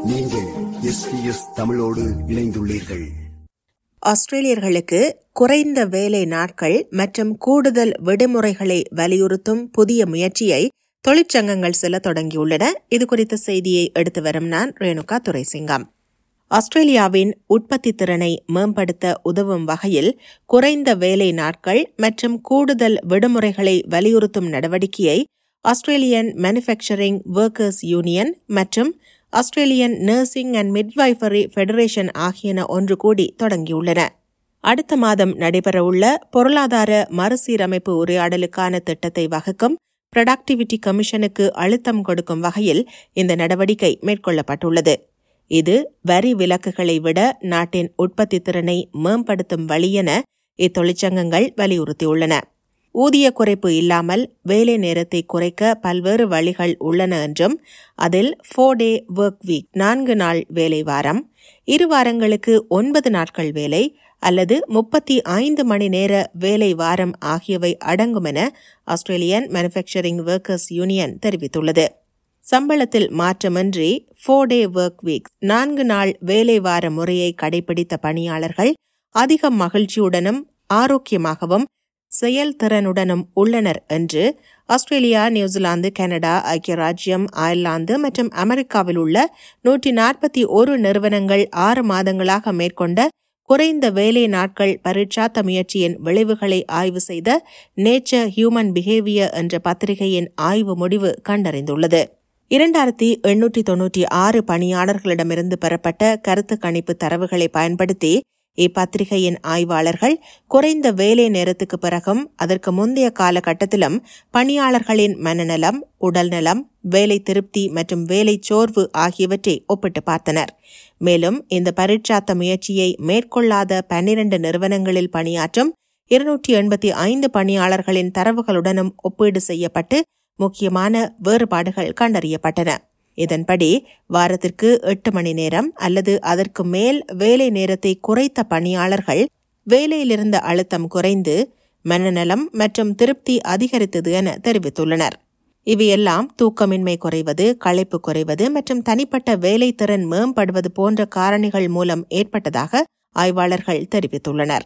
நீங்கள் எஸ்பிஎஸ் தமிழோடு இணைந்துள்ளீர்கள் ஆஸ்திரேலியர்களுக்கு குறைந்த வேலை நாட்கள் மற்றும் கூடுதல் விடுமுறைகளை வலியுறுத்தும் புதிய முயற்சியை தொழிற்சங்கங்கள் சில தொடங்கியுள்ளன இது குறித்த செய்தியை எடுத்து வரும் நான் ரேணுகா துரைசிங்கம் ஆஸ்திரேலியாவின் உற்பத்தி திறனை மேம்படுத்த உதவும் வகையில் குறைந்த வேலை நாட்கள் மற்றும் கூடுதல் விடுமுறைகளை வலியுறுத்தும் நடவடிக்கையை ஆஸ்திரேலியன் மேனுஃபேக்சரிங் ஒர்க்கர்ஸ் யூனியன் மற்றும் Australian Nursing and Midwifery Federation ஆகியன ஒன்று கூடி தொடங்கியுள்ளன அடுத்த மாதம் நடைபெறவுள்ள பொருளாதார மறுசீரமைப்பு உரையாடலுக்கான திட்டத்தை வகுக்கும் ப்ரொடக்டிவிட்டி கமிஷனுக்கு அழுத்தம் கொடுக்கும் வகையில் இந்த நடவடிக்கை மேற்கொள்ளப்பட்டுள்ளது இது வரி விலக்குகளை விட நாட்டின் உற்பத்தி திறனை மேம்படுத்தும் வழியென இத்தொழிற்சங்கங்கள் வலியுறுத்தியுள்ளன ஊதிய குறைப்பு இல்லாமல் வேலை நேரத்தை குறைக்க பல்வேறு வழிகள் உள்ளன என்றும் அதில் ஃபோர் டே ஒர்க் வீக் நான்கு நாள் வேலை வாரம் இரு வாரங்களுக்கு ஒன்பது நாட்கள் வேலை அல்லது முப்பத்தி ஐந்து மணி நேர வேலை வாரம் ஆகியவை அடங்கும் என ஆஸ்திரேலியன் மேனுஃபேக்சரிங் ஒர்க்கர்ஸ் யூனியன் தெரிவித்துள்ளது சம்பளத்தில் மாற்றமின்றி ஃபோர் டே ஒர்க் வீக் நான்கு நாள் வேலை வார முறையை கடைபிடித்த பணியாளர்கள் அதிக மகிழ்ச்சியுடனும் ஆரோக்கியமாகவும் செயல்திறனுடனும் உள்ளனர் என்று ஆஸ்திரேலியா நியூசிலாந்து கனடா ஐக்கிய ராஜ்யம் அயர்லாந்து மற்றும் அமெரிக்காவில் உள்ள நூற்றி நாற்பத்தி ஒரு நிறுவனங்கள் ஆறு மாதங்களாக மேற்கொண்ட குறைந்த வேலை நாட்கள் பரீட்சாத்த முயற்சியின் விளைவுகளை ஆய்வு செய்த நேச்சர் ஹியூமன் பிஹேவியர் என்ற பத்திரிகையின் ஆய்வு முடிவு கண்டறிந்துள்ளது இரண்டாயிரத்தி எண்ணூற்றி தொன்னூற்றி ஆறு பணியாளர்களிடமிருந்து பெறப்பட்ட கருத்து கணிப்பு தரவுகளை பயன்படுத்தி இப்பத்திரிகையின் ஆய்வாளர்கள் குறைந்த வேலை நேரத்துக்கு பிறகும் அதற்கு முந்தைய காலகட்டத்திலும் பணியாளர்களின் மனநலம் உடல்நலம் வேலை திருப்தி மற்றும் வேலை சோர்வு ஆகியவற்றை ஒப்பிட்டு பார்த்தனர் மேலும் இந்த பரீட்சாத்த முயற்சியை மேற்கொள்ளாத பன்னிரண்டு நிறுவனங்களில் பணியாற்றும் இருநூற்றி எண்பத்தி ஐந்து பணியாளர்களின் தரவுகளுடனும் ஒப்பீடு செய்யப்பட்டு முக்கியமான வேறுபாடுகள் கண்டறியப்பட்டன இதன்படி வாரத்திற்கு எட்டு மணி நேரம் அல்லது அதற்கு மேல் வேலை நேரத்தை குறைத்த பணியாளர்கள் வேலையிலிருந்த அழுத்தம் குறைந்து மனநலம் மற்றும் திருப்தி அதிகரித்தது என தெரிவித்துள்ளனர் இவையெல்லாம் தூக்கமின்மை குறைவது களைப்பு குறைவது மற்றும் தனிப்பட்ட வேலைத்திறன் மேம்படுவது போன்ற காரணிகள் மூலம் ஏற்பட்டதாக ஆய்வாளர்கள் தெரிவித்துள்ளனர்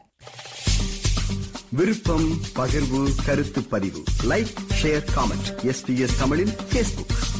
விருப்பம் பகிர்வு கருத்து பதிவு லைக் ஷேர் காமெண்ட் எஸ்பிஎஸ் தமிழின் பேஸ்புக்